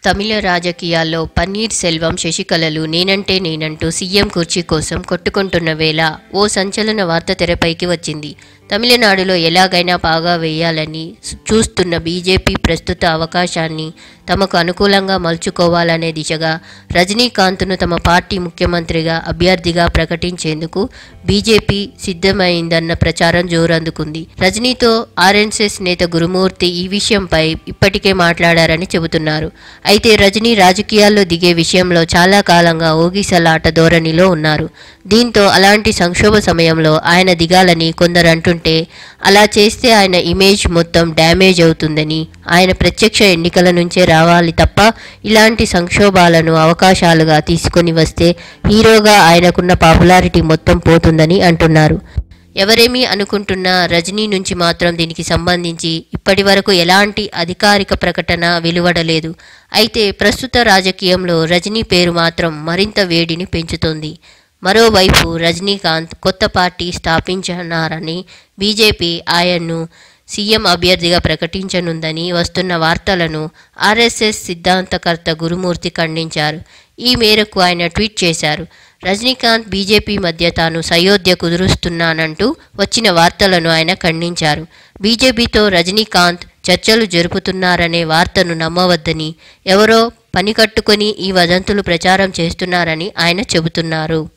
తమిళ రాజకీయాల్లో పన్నీర్ సెల్వం శశికళలు నేనంటే నేనంటూ సీఎం కుర్చీ కోసం కొట్టుకుంటున్న వేళ ఓ సంచలన వార్త తెరపైకి వచ్చింది తమిళనాడులో ఎలాగైనా బాగా వేయాలని సు- చూస్తున్న బీజేపీ ప్రస్తుత అవకాశాన్ని తమకు అనుకూలంగా మలుచుకోవాలనే దిశగా రజనీకాంత్ను తమ పార్టీ ముఖ్యమంత్రిగా అభ్యర్థిగా ప్రకటించేందుకు బీజేపీ సిద్ధమైందన్న ప్రచారం జోరందుకుంది రజనీతో ఆర్ఎస్ఎస్ నేత గురుమూర్తి ఈ విషయంపై ఇప్పటికే మాట్లాడారని చెబుతున్నారు అయితే రజనీ రాజకీయాల్లో దిగే విషయంలో చాలా కాలంగా ఓగిసలాట ధోరణిలో ఉన్నారు దీంతో అలాంటి సంక్షోభ సమయంలో ఆయన దిగాలని కొందరు అంటుంటే అలా చేస్తే ఆయన ఇమేజ్ మొత్తం డ్యామేజ్ అవుతుందని ఆయన ప్రత్యక్ష ఎన్నికల నుంచే రావాలి తప్ప ఇలాంటి సంక్షోభాలను అవకాశాలుగా తీసుకొని వస్తే హీరోగా ఆయనకున్న పాపులారిటీ మొత్తం పోతుందని అంటున్నారు ఎవరేమీ అనుకుంటున్నా రజనీ నుంచి మాత్రం దీనికి సంబంధించి ఇప్పటి వరకు ఎలాంటి అధికారిక ప్రకటన వెలువడలేదు అయితే ప్రస్తుత రాజకీయంలో రజనీ పేరు మాత్రం మరింత వేడిని పెంచుతోంది మరోవైపు రజనీకాంత్ కొత్త పార్టీ స్థాపించనారని బీజేపీ ఆయన్ను సీఎం అభ్యర్థిగా ప్రకటించనుందని వస్తున్న వార్తలను ఆర్ఎస్ఎస్ సిద్ధాంతకర్త గురుమూర్తి ఖండించారు ఈ మేరకు ఆయన ట్వీట్ చేశారు రజనీకాంత్ బీజేపీ మధ్య తాను సయోధ్య కుదురుస్తున్నానంటూ వచ్చిన వార్తలను ఆయన ఖండించారు బీజేపీతో రజనీకాంత్ చర్చలు జరుపుతున్నారనే వార్తను నమ్మవద్దని ఎవరో పని కట్టుకొని ఈ వదంతులు ప్రచారం చేస్తున్నారని ఆయన చెబుతున్నారు